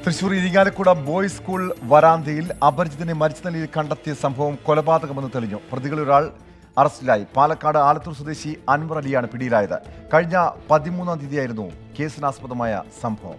Thrissur Irinjalakuda boys school വരാന്തയിൽ അപരിചിതനെ മരിച്ച നിലയിൽ കണ്ടെത്തിയ സംഭവം കൊലപാതകമെന്ന് തെളിഞ്ഞു പ്രതികളിലൊരാൾ അറസ്റ്റിലായി പാലക്കാട് ആലത്തൂർ സ്വദേശി അൻവർ അലിയാണ് പിടിയിലായത് കഴിഞ്ഞ പതിമൂന്നാം തീയതിയായിരുന്നു കേസിനാസ്പദമായ സംഭവം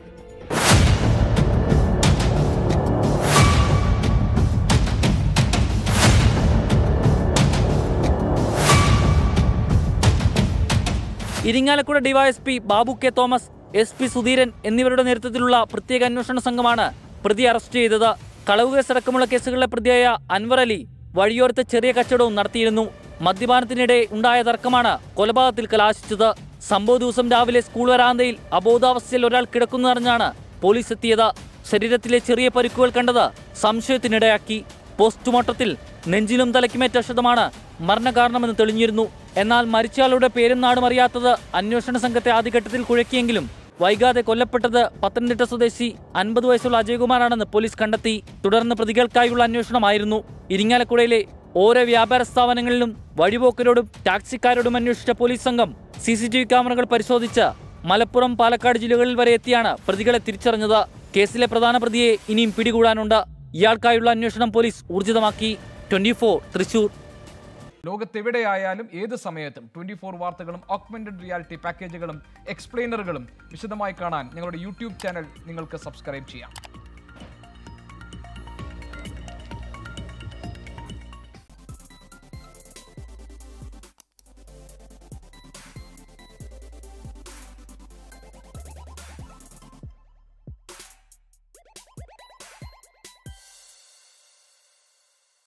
Irinjalakuda DYSP Babu K Thomas S P Sudheeran എന്നിവരുടെ നേതൃത്വത്തിലുള്ള പ്രത്യേക അന്വേഷണ സംഘമാണ് പ്രതി അറസ്റ്റ് ചെയ്തത് കളവ് കേസടക്കമുള്ള കേസുകളിലെ പ്രതിയായ അൻവർ അലി വഴിയോരത്ത് ചെറിയ കച്ചവടവും നടത്തിയിരുന്നു മദ്യപാനത്തിനിടെ ഉണ്ടായ തർക്കമാണ് കൊലപാതകത്തിൽ കലാശിച്ചത് സംഭവ ദിവസം രാവിലെ സ്കൂൾ വരാന്തയിൽ അബോധാവസ്ഥയിൽ ഒരാൾ കിടക്കുന്നറിഞ്ഞാണ് പോലീസ് എത്തിയത് ശരീരത്തിലെ ചെറിയ പരിക്കുകൾ കണ്ടത് സംശയത്തിനിടയാക്കി പോസ്റ്റ്മോർട്ടത്തിൽ നെഞ്ചിലും തലയ്ക്കുമേറ്റ ക്ഷതമാണ് മരണകാരണമെന്ന് തെളിഞ്ഞിരുന്നു എന്നാൽ മരിച്ചയാളുടെ പേരും നാടും അറിയാത്തത് അന്വേഷണ സംഘത്തെ ആദ്യഘട്ടത്തിൽ കുഴക്കിയെങ്കിലും വൈകാതെ കൊല്ലപ്പെട്ടത് പത്തനംതിട്ട സ്വദേശി അൻപത് വയസ്സുള്ള അജയകുമാറാണെന്ന് പോലീസ് കണ്ടെത്തി തുടർന്ന് പ്രതികൾക്കായുള്ള അന്വേഷണമായിരുന്നു ഇരിങ്ങാലക്കുടയിലെ ഓരോ വ്യാപാര സ്ഥാപനങ്ങളിലും വഴിപോക്കരോടും ടാക്സിക്കാരോടും അന്വേഷിച്ച പോലീസ് സംഘം സി സി ടി വി ക്യാമറകൾ പരിശോധിച്ച് മലപ്പുറം പാലക്കാട് ജില്ലകളിൽ വരെ എത്തിയാണ് പ്രതികളെ തിരിച്ചറിഞ്ഞത് കേസിലെ പ്രധാന പ്രതിയെ ഇനിയും പിടികൂടാനുണ്ട് ഇയാൾക്കായുള്ള അന്വേഷണം പോലീസ് ഊർജിതമാക്കി ട്വന്റി തൃശൂർ ലോകത്തെവിടെയായാലും ഏത് സമയത്തും ട്വന്റി ഫോർ വാർത്തകളും ഓഗ്മെന്റഡ് റിയാലിറ്റി പാക്കേജുകളും എക്സ്പ്ലെയിനറുകളും വിശദമായി കാണാൻ ഞങ്ങളുടെ യൂട്യൂബ് ചാനൽ നിങ്ങൾക്ക് സബ്സ്ക്രൈബ് ചെയ്യാം